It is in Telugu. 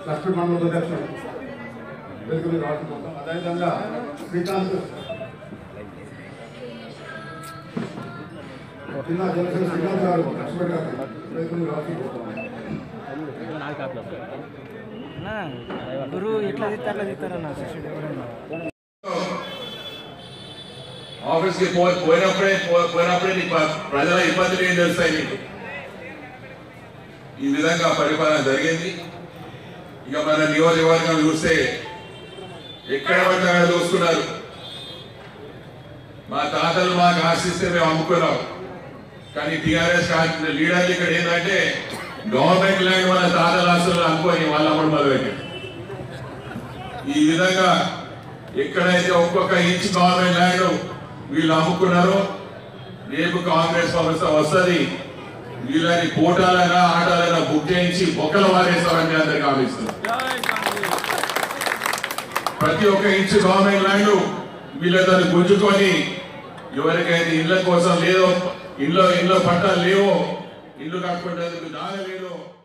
కష్టపడి మండల అధ్యక్షుడు వెలుగులు రావడం అదేవిధంగా శ్రీకాంత్ చిన్న జనసేన శ్రీకాంత్ గారు కష్టపడి గారు వెలుగులు రావడం అన్నా గురువు ఎట్లా తీస్తారు అట్లా తీస్తారన్న శిష్యుడు ఎవరన్నా ఆఫీస్కి పో పోయినప్పుడే పో- పోయినప్పుడే నీ ప- ప్రజల ఇబ్బందులు ఏం తెలుస్తాయి నీకు ఈ విధంగా పరిపాలన జరిగింది ఇక మన నియోజకవర్గం చూస్తే ఎక్కడ పడితే అక్కడ చూసుకున్నారు మా తాతలు మాకు ఆశిస్తే మేము అమ్ముకున్నాం కానీ టీఆర్ఎస్ లీడర్లు ఇక్కడ ఏంటంటే గవర్నమెంట్ ల్యాండ్ మన తాతల ఆస్తులు అనుకోని వాళ్ళ అమ్మడం మొదలుపెట్టారు ఈ విధంగా ఎక్కడైతే ఒక్కొక్క ఇంచ్ గవర్నమెంట్ ల్యాండ్ వీళ్ళు అమ్ముకున్నారో రేపు కాంగ్రెస్ సంస్థ వస్తుంది వీళ్ళని కోటాలైనా ఆటాలైనా బుక్ చేయించి బొక్కల వారేస్తామని అందరికి హామీస్తున్నాం ప్రతి ఒక్క ఇంచు గవర్నమెంట్ ల్యాండ్ వీళ్ళతో గుంజుకొని ఎవరికైతే ఇళ్ళ కోసం లేదో ఇళ్ళ ఇళ్ళ పట్టాలు లేవో ఇల్లు కట్టుకునేందుకు జాగా లేదో